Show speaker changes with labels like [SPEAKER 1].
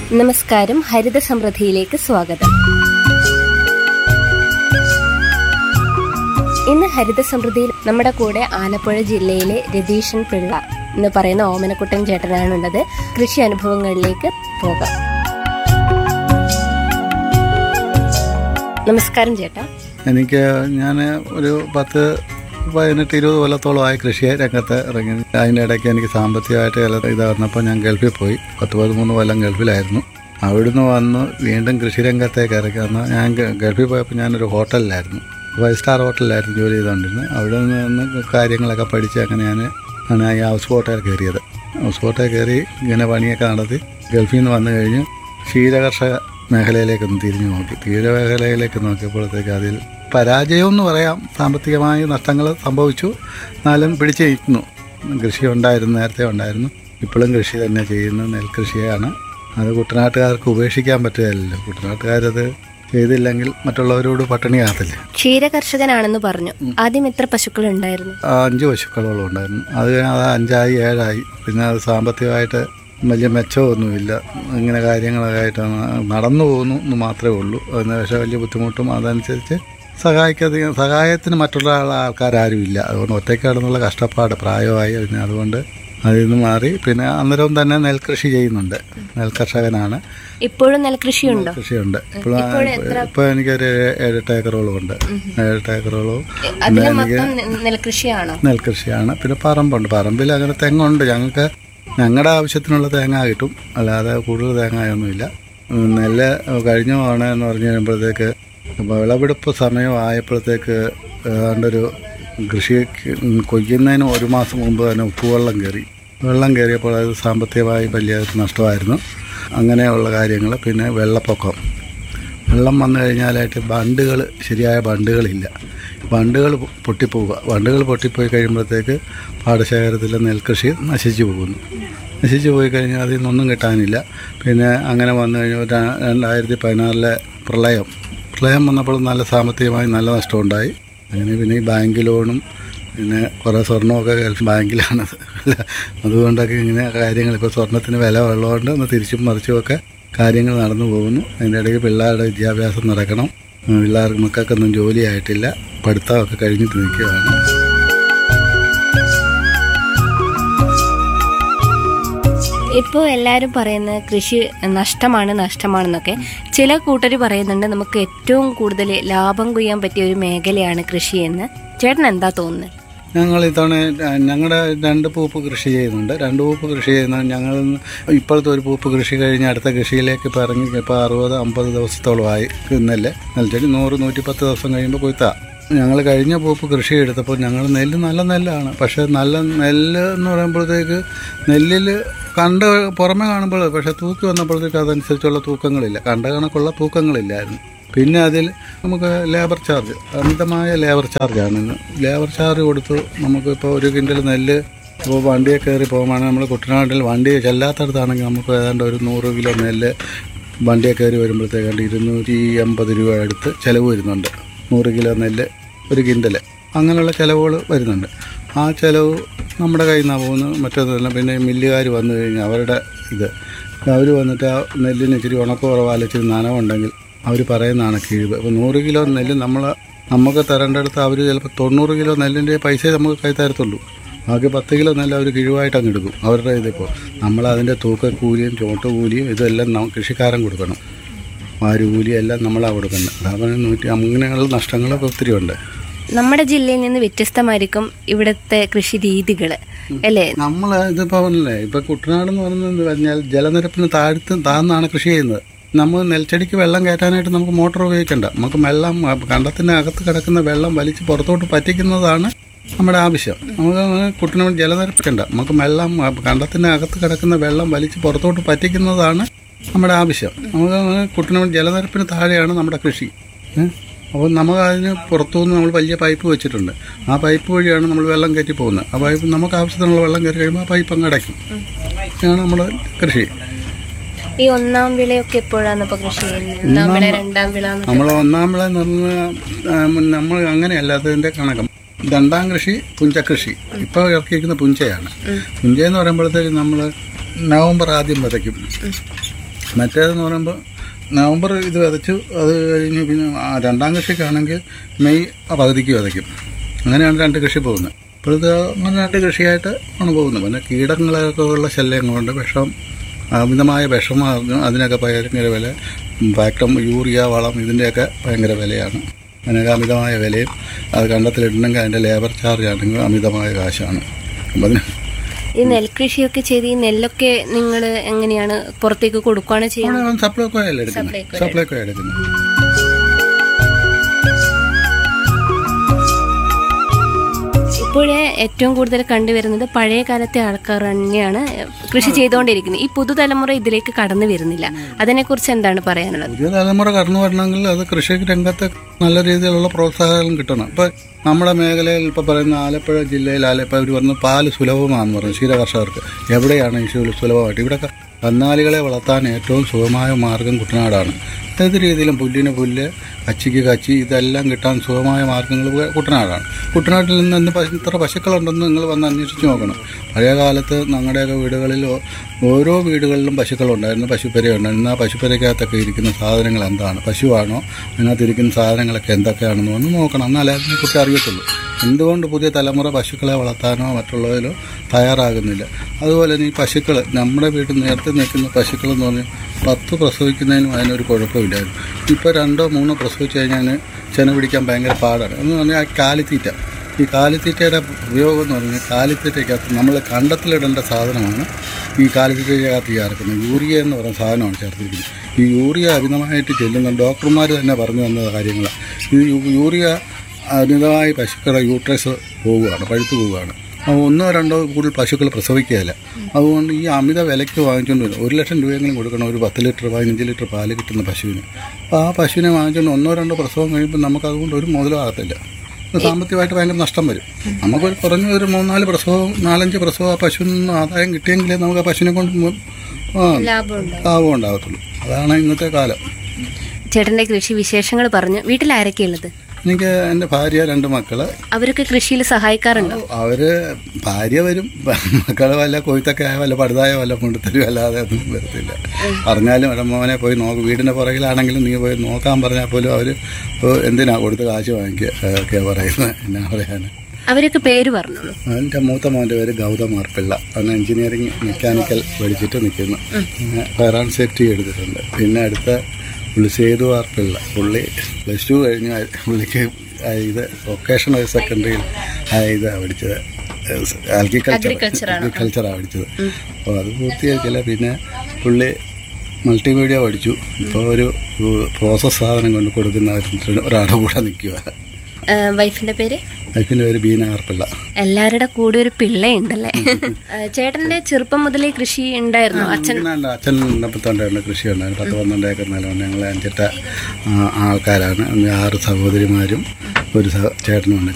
[SPEAKER 1] നമസ്കാരം ഹരിത സമൃദ്ധിയിലേക്ക് സ്വാഗതം ഇന്ന് ഹരിത സമൃദ്ധിയിൽ നമ്മുടെ കൂടെ ആലപ്പുഴ ജില്ലയിലെ രതീഷൻ പിള്ള എന്ന് പറയുന്ന ഓമനക്കുട്ടൻ ചേട്ടനാണുള്ളത് കൃഷി അനുഭവങ്ങളിലേക്ക് പോകാം നമസ്കാരം ചേട്ടാ
[SPEAKER 2] എനിക്ക് ഞാൻ ഒരു പത്ത് പതിനെട്ട് ഇരുപത് കൊല്ലത്തോളമായി കൃഷി രംഗത്ത് ഇറങ്ങി അതിൻ്റെ ഇടയ്ക്ക് എനിക്ക് സാമ്പത്തികമായിട്ട് ചില ഇതായിരുന്നപ്പോൾ ഞാൻ ഗൾഫിൽ പോയി പത്ത് പതിമൂന്ന് കൊല്ലം ഗൾഫിലായിരുന്നു അവിടുന്ന് വന്ന് വീണ്ടും കൃഷി രംഗത്തേക്ക് ഇറക്കി വന്ന് ഞാൻ ഗ- ഗൾഫിൽ പോയപ്പോൾ ഞാനൊരു ഹോട്ടലിലായിരുന്നു ഫൈവ് സ്റ്റാർ ഹോട്ടലിലായിരുന്നു ജോലി ചെയ്തുകൊണ്ടിരുന്നത് അവിടെ നിന്ന് കാര്യങ്ങളൊക്കെ പഠിച്ച് അങ്ങനെ ഞാൻ ആണ് ഈ ഹൗസ് ബോട്ടിൽ കയറിയത് ഹൗസ് ബോട്ടിൽ കയറി ഇങ്ങനെ പണിയൊക്കെ നടത്തി ഗൾഫിൽ നിന്ന് വന്നു കഴിഞ്ഞ് ക്ഷീരകർഷക മേഖലയിലേക്കൊന്ന് തിരിഞ്ഞു നോക്കി ക്ഷീരമേഖലയിലേക്ക് നോക്കിയപ്പോഴത്തേക്ക് അതിൽ പരാജയം എന്ന് പറയാം സാമ്പത്തികമായ നഷ്ടങ്ങൾ സംഭവിച്ചു എന്നാലും പിടിച്ചു നിൽക്കുന്നു കൃഷി ഉണ്ടായിരുന്നു നേരത്തെ ഉണ്ടായിരുന്നു ഇപ്പോഴും കൃഷി തന്നെ ചെയ്യുന്നു നെൽകൃഷിയാണ് അത് കുട്ടനാട്ടുകാർക്ക് ഉപേക്ഷിക്കാൻ പറ്റുകയല്ലോ കുട്ടനാട്ടുകാരത് ചെയ്തില്ലെങ്കിൽ മറ്റുള്ളവരോട് പട്ടിണി ആകത്തില്ലേ
[SPEAKER 1] ക്ഷീരകർഷകനാണെന്ന് പറഞ്ഞു ആദ്യം എത്ര പശുക്കൾ ഉണ്ടായിരുന്നു
[SPEAKER 2] ആ അഞ്ച് പശുക്കളോളം ഉണ്ടായിരുന്നു അത് കഴിഞ്ഞ് അത് അഞ്ചായി ഏഴായി പിന്നെ അത് സാമ്പത്തികമായിട്ട് വലിയ മെച്ചമൊന്നുമില്ല ഇങ്ങനെ കാര്യങ്ങളൊക്കെ ആയിട്ട് നടന്നു പോകുന്നു എന്ന് മാത്രമേ ഉള്ളൂ അതിന് പക്ഷേ വലിയ ബുദ്ധിമുട്ടും അതനുസരിച്ച് സഹായിക്കാതെ സഹായത്തിന് മറ്റുള്ള ആൾ- ആൾക്കാരും ഇല്ല അതുകൊണ്ട് ഒറ്റയ്ക്ക് കിടന്നുള്ള കഷ്ടപ്പാട് പ്രായമായി പിന്നെ അതുകൊണ്ട് അതിൽ നിന്ന് മാറി പിന്നെ അന്നേരം തന്നെ നെൽകൃഷി ചെയ്യുന്നുണ്ട് നെൽകർഷകനാണ്
[SPEAKER 1] ഇപ്പോഴും നെൽകൃഷിയുണ്ടോ
[SPEAKER 2] കൃഷിയുണ്ട് ഇപ്പോഴും ഇപ്പോൾ എനിക്കൊരു ഏഴെട്ട് ഏക്കറോളം ഉണ്ട് ഏഴെട്ട് ഏക്കറോളം
[SPEAKER 1] അതിന് മൊത്തം നെ- നെൽകൃഷിയാണോ
[SPEAKER 2] നെൽകൃഷിയാണ് പിന്നെ പറമ്പുണ്ട് പറമ്പിൽ അങ്ങനെ തെങ്ങുണ്ട് ഞങ്ങൾക്ക് ഞങ്ങളുടെ ആവശ്യത്തിനുള്ള തേങ്ങ കിട്ടും അല്ലാതെ കൂടുതൽ തേങ്ങയൊന്നുമില്ല ഉം, നെല്ല് കഴിഞ്ഞ തവണ എന്ന് പറഞ്ഞു കഴിയുമ്പോഴത്തേക്ക് വിളവെടുപ്പ് സമയം ആയപ്പോഴത്തേക്ക് ഏതാണ്ടൊരു കൃഷി കൊയ്യുന്നതിന് ഒരു മാസം മുമ്പ് തന്നെ ഉപ്പുവെള്ളം കയറി വെള്ളം കയറിയപ്പോൾ അത് സാമ്പത്തികമായി വലിയ നഷ്ടമായിരുന്നു അങ്ങനെയുള്ള കാര്യങ്ങൾ പിന്നെ വെള്ളപ്പൊക്കം വെള്ളം വന്നു കഴിഞ്ഞാലായിട്ട് ബണ്ടുകൾ ശരിയായ ബണ്ടുകളില്ല ബണ്ടുകൾ പൊട്ടിപ്പോവുക ബണ്ടുകൾ പൊട്ടിപ്പോയി കഴിയുമ്പോഴത്തേക്ക് പാടശേഖരത്തിലെ നെൽകൃഷി നശിച്ചു പോകുന്നു നശിച്ചു പോയി കഴിഞ്ഞാൽ അതിൽ നിന്നൊന്നും കിട്ടാനില്ല പിന്നെ അങ്ങനെ വന്നു കഴിഞ്ഞാൽ ര- രണ്ടായിരത്തി പതിനാറിലെ പ്രളയം പ്രളയം വന്നപ്പോൾ നല്ല സാമ്പത്തികമായി നല്ല നഷ്ടമുണ്ടായി അങ്ങനെ പിന്നെ ഈ ബാങ്ക് ലോണും പിന്നെ കുറേ സ്വർണ്ണമൊക്കെ ഗൾഫ് ബാങ്കിലാണ് അതുകൊണ്ടൊക്കെ ഇങ്ങനെ കാര്യങ്ങൾ ഇപ്പോൾ സ്വർണ്ണത്തിന് വില ഉള്ളതുകൊണ്ട് ഒന്ന് തിരിച്ചും മറിച്ചുമൊക്കെ കാര്യങ്ങൾ നടന്നു പോകുന്നു അതിൻ്റെ ഇടയ്ക്ക് പിള്ളേരുടെ വിദ്യാഭ്യാസം നടക്കണം ഉം, പിള്ളേർക്ക് മക്കൾക്കൊന്നും ജോലിയായിട്ടില്ല പഠിത്തമൊക്കെ കഴിഞ്ഞിട്ട് നിൽക്കുകയാണ്
[SPEAKER 1] ഇപ്പോൾ എല്ലാവരും പറയുന്നത് കൃഷി നഷ്ടമാണ് നഷ്ടമാണെന്നൊക്കെ ചില കൂട്ടർ പറയുന്നുണ്ട് നമുക്ക് ഏറ്റവും കൂടുതൽ ലാഭം കൊയ്യാൻ പറ്റിയ ഒരു മേഖലയാണ് കൃഷി എന്ന് ചേട്ടൻ എന്താ തോന്നുന്നത്
[SPEAKER 2] ഞങ്ങൾ ഇത്തവണ ഞങ്ങളുടെ രണ്ട് പൂപ്പ് കൃഷി ചെയ്യുന്നുണ്ട് രണ്ട് പൂപ്പ് കൃഷി ചെയ്യുന്ന ഞങ്ങൾ ഇപ്പോഴത്തെ ഒരു പൂപ്പ് കൃഷി കഴിഞ്ഞ് അടുത്ത കൃഷിയിലേക്ക് ഇപ്പോൾ ഇറങ്ങി ഇപ്പോൾ അറുപത് അമ്പത് ദിവസത്തോളമായി നെല്ല് നെൽച്ചെടി നൂറ് നൂറ്റിപ്പത്ത് ദിവസം കഴിയുമ്പോൾ കൊയ്ത്താ ഞങ്ങൾ കഴിഞ്ഞ പൂപ്പ് കൃഷി എടുത്തപ്പോൾ ഞങ്ങൾ നെല്ല് നല്ല നെല്ലാണ് പക്ഷേ നല്ല നെല്ല് എന്ന് പറയുമ്പോഴത്തേക്ക് നെല്ലിൽ കണ്ട് പുറമെ കാണുമ്പോൾ പക്ഷേ തൂക്കി വന്നപ്പോഴത്തേക്ക് അതനുസരിച്ചുള്ള തൂക്കങ്ങളില്ല കണ്ട കണക്കുള്ള തൂക്കങ്ങളില്ലായിരുന്നു പിന്നെ അതിൽ നമുക്ക് ലേബർ ചാർജ് അമിതമായ ലേബർ ചാർജാണ് ഇന്ന് ലേബർ ചാർജ് കൊടുത്ത് നമുക്കിപ്പോൾ ഒരു കിൻഡൽ നെല്ല് ഇപ്പോൾ വണ്ടിയെ കയറി പോകുകയാണെങ്കിൽ നമ്മൾ കുട്ടനാട്ടിൽ വണ്ടി ചെല്ലാത്തടത്താണെങ്കിൽ നമുക്ക് ഏതാണ്ട് ഒരു നൂറ് കിലോ നെല്ല് വണ്ടിയെ കയറി വരുമ്പോഴത്തേക്കാണ്ട് ഇരുന്നൂറ്റി എൺപത് രൂപ അടുത്ത് ചിലവ് വരുന്നുണ്ട് നൂറ് കിലോ നെല്ല് ഒരു കിൻഡൽ അങ്ങനെയുള്ള ചിലവുകൾ വരുന്നുണ്ട് ആ ചിലവ് നമ്മുടെ കയ്യിൽ നിന്നാണ് പോകുന്നത് മറ്റൊന്നുമല്ല പിന്നെ മില്ലുകാർ വന്നു കഴിഞ്ഞാൽ അവരുടെ ഇത് അവർ വന്നിട്ട് ആ നെല്ലിന് ഇച്ചിരി ഉണക്ക കുറവാല ഇച്ചിരി നനവുണ്ടെങ്കിൽ അവർ പറയുന്നതാണ് കിഴിവ് അപ്പോൾ നൂറ് കിലോ നെല്ല് നമ്മൾ നമുക്ക് തരേണ്ടടുത്ത് അവർ ചിലപ്പോൾ തൊണ്ണൂറ് കിലോ നെല്ലിൻ്റെ പൈസ നമുക്ക് കൈ തരത്തുള്ളൂ ബാക്കി പത്ത് കിലോ നെല്ല് അവർ കിഴിവായിട്ട് അങ്ങ് എടുക്കും അവരുടെ ഇതിപ്പോൾ നമ്മൾ അതിൻ്റെ തൂക്കക്കൂലിയും ചോട്ടുകൂലിയും ഇതെല്ലാം ന- കൃഷിക്കാരൻ കൊടുക്കണം വാരുകൂലി എല്ലാം നമ്മളാണ് കൊടുക്കുന്നത് അതാണ് നൂറ്റി അങ്ങനെയുള്ള നഷ്ടങ്ങളൊക്കെ ഒത്തിരി ഉണ്ട്
[SPEAKER 1] നമ്മുടെ ജില്ലയിൽ നിന്ന് വ്യത്യസ്തമായിരിക്കും ഇവിടുത്തെ കൃഷി രീതികൾ അല്ലേ
[SPEAKER 2] നമ്മൾ ഇതിപ്പോൾ പറഞ്ഞില്ലേ ഇപ്പം കുട്ടനാട് എന്ന് പറയുന്നത് പറഞ്ഞാൽ ജലനിരപ്പിന് താഴ്ത്ത് താഴ്ന്നാണ് കൃഷി ചെയ്യുന്നത് നമ്മൾ നെൽച്ചെടിക്ക് വെള്ളം കയറ്റാനായിട്ട് നമുക്ക് മോട്ടോർ ഉപയോഗിക്കണ്ട നമുക്ക് വെള്ളം കണ്ടത്തിൻ്റെ അകത്ത് കിടക്കുന്ന വെള്ളം വലിച്ച് പുറത്തോട്ട് പറ്റിക്കുന്നതാണ് നമ്മുടെ ആവശ്യം നമുക്ക് കുട്ടനാട് ജലനിരപ്പിക്കണ്ട നമുക്ക് വെള്ളം കണ്ടത്തിൻ്റെ അകത്ത് കിടക്കുന്ന വെള്ളം വലിച്ച് പുറത്തോട്ട് പറ്റിക്കുന്നതാണ് നമ്മുടെ ആവശ്യം നമുക്ക് കുട്ടനാട് ജലനിരപ്പിന് താഴെയാണ് നമ്മുടെ കൃഷി ഏഹ്? അപ്പോൾ നമുക്ക് അതിന് പുറത്തുനിന്ന് നമ്മൾ വലിയ പൈപ്പ് വെച്ചിട്ടുണ്ട് ആ പൈപ്പ് വഴിയാണ് നമ്മൾ വെള്ളം കയറ്റി പോകുന്നത് ആ പൈപ്പ് നമുക്ക് ആവശ്യത്തിനുള്ള വെള്ളം കയറി കഴിയുമ്പോൾ ആ പൈപ്പ് അങ്ങ് അടയ്ക്കും ഇതാണ് നമ്മുടെ കൃഷി
[SPEAKER 1] ഈ ഒന്നാം വിളയൊക്കെ എപ്പോഴാണ് ഇപ്പൊ കൃഷി ചെയ്യുന്നത് ഒന്നാം വിള രണ്ടാം വിള എന്നൊക്കെ.
[SPEAKER 2] നമ്മൾ ഒന്നാം വിള എന്ന് പറഞ്ഞാൽ നമ്മൾ അങ്ങനെയല്ല അതിൻ്റെ കണക്കം രണ്ടാം കൃഷി പുഞ്ചകൃഷി ഇപ്പോൾ ഇറക്കിയിരിക്കുന്ന പുഞ്ചയാണ് പുഞ്ച എന്ന് പറയുമ്പോഴത്തേക്ക് നമ്മൾ നവംബർ ആദ്യം വിതയ്ക്കും മറ്റേതെന്ന് പറയുമ്പോൾ നവംബർ ഇത് വിതച്ചു അത് കഴിഞ്ഞ് പിന്നെ ആ രണ്ടാം കൃഷിക്കാണെങ്കിൽ മെയ് പകുതിക്ക് വിതയ്ക്കും അങ്ങനെയാണ് രണ്ട് കൃഷി പോകുന്നത് ഇപ്പോഴത്തെ അങ്ങനെ രണ്ട് കൃഷിയായിട്ട് ആണ് പോകുന്നത് പിന്നെ കീടങ്ങളൊക്കെ ഉള്ള ശല്യം കൊണ്ട് വിഷം അമിതമായ വിഷം അറിഞ്ഞു അതിനൊക്കെ ഭയങ്കര വില ഫാക്ടം യൂറിയ വളം ഇതിൻ്റെയൊക്കെ ഭയങ്കര വിലയാണ് അതിനൊക്കെ അമിതമായ വിലയും അത് കണ്ടത്തിലിടണമെങ്കിൽ അതിൻ്റെ ലേബർ ചാർജ് ആണെങ്കിൽ അമിതമായ കാശാണ് അപ്പം അതിന്
[SPEAKER 1] ഈ നെൽകൃഷിയൊക്കെ ചെയ്ത് ഈ നെല്ലൊക്കെ നിങ്ങൾ എങ്ങനെയാണ് പുറത്തേക്ക് കൊടുക്കുകയാണ് ചെയ്യുന്നത്
[SPEAKER 2] അവിടെ സപ്ലൈക്കോ അല്ലേ എടുക്കുന്നത്
[SPEAKER 1] സപ്ലൈക്കോ
[SPEAKER 2] സപ്ലൈക്കോ എടുക്കുന്നത്
[SPEAKER 1] ഇപ്പോഴേ ഏറ്റവും കൂടുതൽ കണ്ടുവരുന്നത് പഴയ കാലത്തെ ആൾക്കാർ തന്നെയാണ് കൃഷി ചെയ്തുകൊണ്ടിരിക്കുന്നത് ഈ പുതുതലമുറ ഇതിലേക്ക് കടന്നു വരുന്നില്ല അതിനെക്കുറിച്ച് എന്താണ് പറയാനുള്ളത്
[SPEAKER 2] പുതിയ തലമുറ കടന്നു വരണമെങ്കിൽ അത് കൃഷി രംഗത്ത് നല്ല രീതിയിലുള്ള പ്രോത്സാഹനം കിട്ടണം ഇപ്പം നമ്മുടെ മേഖലയിൽ ഇപ്പോൾ പറയുന്ന ആലപ്പുഴ ജില്ലയിൽ ആലപ്പുഴ അവർ പറഞ്ഞു പാല് സുലഭമാണെന്ന് പറഞ്ഞു ക്ഷീര കർഷകർക്ക് എവിടെയാണ് ഈ സുല- സുലഭമായിട്ട് ഇവിടെ കന്നാലികളെ വളർത്താൻ ഏറ്റവും സുഖമായ മാർഗം കുട്ടനാടാണ് ഏത് രീതിയിലും പുല്ലിന് പുല്ല് കച്ചിക്ക് കച്ചി ഇതെല്ലാം കിട്ടാൻ സുഖമായ മാർഗങ്ങൾ കുട്ടനാടാണ് കുട്ടനാട്ടിൽ നിന്ന് ഇന്ന് പശു- ഇത്ര പശുക്കളുണ്ടെന്ന് നിങ്ങൾ വന്ന് അന്വേഷിച്ച് നോക്കണം പഴയ കാലത്ത് ഞങ്ങളുടെയൊക്കെ വീടുകളിൽ ഓ- ഓരോ വീടുകളിലും പശുക്കളുണ്ടായിരുന്നു പശുപ്പെര ഉണ്ടായിരുന്നു ആ പശുപ്പെരയ്ക്കകത്തൊക്കെ ഇരിക്കുന്ന സാധനങ്ങൾ എന്താണ് പശുവാണോ അതിനകത്ത് ഇരിക്കുന്ന സാധനങ്ങളൊക്കെ എന്തൊക്കെയാണെന്ന് ഒന്ന് നോക്കണം എന്നാലേ അതിനെക്കുറിച്ച് അറിയത്തുള്ളൂ എന്തുകൊണ്ട് പുതിയ തലമുറ പശുക്കളെ വളർത്താനോ മറ്റുള്ളതിലോ തയ്യാറാകുന്നില്ല അതുപോലെ തന്നെ ഈ പശുക്കൾ നമ്മുടെ വീട്ടിൽ നേരത്തെ നിൽക്കുന്ന പശുക്കൾ എന്ന് പറഞ്ഞാൽ പത്ത് പ്രസവിക്കുന്നതിനും അതിനൊരു കുഴപ്പമില്ലായിരുന്നു ഇപ്പോൾ രണ്ടോ മൂന്നോ പ്രസവിച്ച് കഴിഞ്ഞാൽ ചെന പിടിക്കാൻ ഭയങ്കര പാടാണ് എന്ന് പറഞ്ഞാൽ ആ കാലിത്തീറ്റ ഈ കാലിത്തീറ്റയുടെ ഉപയോഗം എന്ന് പറഞ്ഞാൽ കാലിത്തീറ്റയ്ക്കകത്ത് നമ്മൾ കണ്ടത്തിലിടേണ്ട സാധനമാണ് ഈ കാലിത്തീറ്റയ്ക്കകത്ത് ചേർക്കുന്നത് യൂറിയ എന്ന് പറയുന്ന സാധനമാണ് ചേർത്തിരിക്കുന്നത് ഈ യൂറിയ അമിതമായിട്ട് ചെല്ലുന്ന ഡോക്ടർമാർ തന്നെ പറഞ്ഞു തന്ന കാര്യങ്ങളാണ് ഈ യൂ- യൂറിയ അമിതമായി പശുക്കളുടെ യൂട്രസ് പോവുകയാണ് പഴുത്തു പോവുകയാണ് അപ്പോൾ ഒന്നോ രണ്ടോ കൂടുതൽ പശുക്കൾ പ്രസവിക്കുകയില്ല അതുകൊണ്ട് ഈ അമിത വിലയ്ക്ക് വാങ്ങിച്ചുകൊണ്ട് വരും ഒരു ലക്ഷം രൂപയെങ്കിലും കൊടുക്കണം ഒരു പത്ത് ലിറ്റർ പതിനഞ്ച് ലിറ്റർ പാല് കിട്ടുന്ന പശുവിന് അപ്പോൾ ആ പശുവിനെ വാങ്ങിച്ചുകൊണ്ട് ഒന്നോ രണ്ടോ പ്രസവം കഴിയുമ്പോൾ നമുക്ക് അതുകൊണ്ട് ഒരു മുതലാകത്തില്ല അത് സാമ്പത്തികമായിട്ട് ഭയങ്കര നഷ്ടം വരും നമുക്കൊരു കുറഞ്ഞ ഒരു മൂന്നാല് പ്രസവം നാലഞ്ച് പ്രസവം ആ പശുവിൽ നിന്ന് ആദായം കിട്ടിയെങ്കിലേ നമുക്ക് ആ പശുവിനെ കൊണ്ട് മു- ആ
[SPEAKER 1] ലാഭമുണ്ടോ
[SPEAKER 2] ലാഭം ഉണ്ടാകത്തുള്ളൂ അതാണ് ഇന്നത്തെ കാലം
[SPEAKER 1] ചേട്ടന്റെ കൃഷി വിശേഷങ്ങൾ പറഞ്ഞു വീട്ടിൽ ആരൊക്കെയുള്ളത്
[SPEAKER 2] എനിക്ക് എൻ്റെ ഭാര്യ രണ്ട് മക്കള്
[SPEAKER 1] അവരൊക്കെ കൃഷിയിൽ സഹായിക്കാറുണ്ടോ
[SPEAKER 2] അവര് ഭാര്യ വരും മക്കള് വല്ല കൊയ്ത്തൊക്കെ ആയ വല്ല പടുതായ വല്ല കൊണ്ടുത്തരും അല്ലാതെ ഒന്നും വരത്തില്ല പറഞ്ഞാലും ഒരു മോനെ പോയി നോക്ക് വീടിന്റെ പുറകിലാണെങ്കിലും നീ പോയി നോക്കാൻ പറഞ്ഞാൽ പോലും അവര് "ഓ, എന്തിനാ കൊടുത്ത് കാശ് വാങ്ങിക്കുക ഒക്കെ പറയുന്നത് എന്നാ പറയാന്
[SPEAKER 1] അവരൊക്കെ പേര് പറഞ്ഞോളൂ
[SPEAKER 2] എൻ്റെ മൂത്ത മോൻ്റെ പേര് ഗൗതം ആർപ്പിള്ള അവൻ എഞ്ചിനീയറിംഗ് മെക്കാനിക്കൽ പഠിച്ചിട്ട് നിൽക്കുന്നു പിന്നെ ഫയർ ആൻഡ് സേഫ്റ്റി എടുത്തിട്ടുണ്ട് പിന്നെ അടുത്ത പുള്ളി സേതു ആർപ്പിള്ള പുള്ളി പ്ലസ് ടു കഴിഞ്ഞ് പുള്ളിക്ക് ആ ഇത് വൊക്കേഷണൽ സെക്കൻഡറിയിൽ ആ ഇതാണ് പഠിച്ചത് അഗ്രികൾച്ചർ അഗ്രികൾച്ചറാണ് പഠിച്ചത് അപ്പോൾ അത് പൂർത്തിയാക്കില്ല പിന്നെ പുള്ളി മൾട്ടിമീഡിയ പഠിച്ചു ഇപ്പോൾ ഒരു പ്രോസസ് സാധനം കൊണ്ട് കൊടുക്കുന്ന ഒരു- ഒരാളുടെ കൂടെ നിൽക്കുക
[SPEAKER 1] വൈഫിന്റെ പേര്
[SPEAKER 2] വൈഫിൻ്റെ പേര് ബീന ആർപ്പിള്ള
[SPEAKER 1] എല്ലാവരുടെ കൂടെ ഒരു പിള്ളയുണ്ടല്ലേ ആ, ചേട്ടന്റെ ചെറുപ്പം മുതലേ കൃഷി ഉണ്ടായിരുന്നു അച്ഛൻ
[SPEAKER 2] ഉണ്ട്. അച്ഛൻ മുപ്പത്തിരണ്ടായിരുന്നു കൃഷി ഉണ്ടായിരുന്നു പത്ത് പന്ത്രണ്ട് ഏക്കർ നിലമുണ്ട് ഞങ്ങൾ അഞ്ചെട്ട ആ, ആൾക്കാരാണ് അന്ന് ആറ് സഹോദരിമാരും ഒരു സഹ ചേട്ടനുമുണ്ട്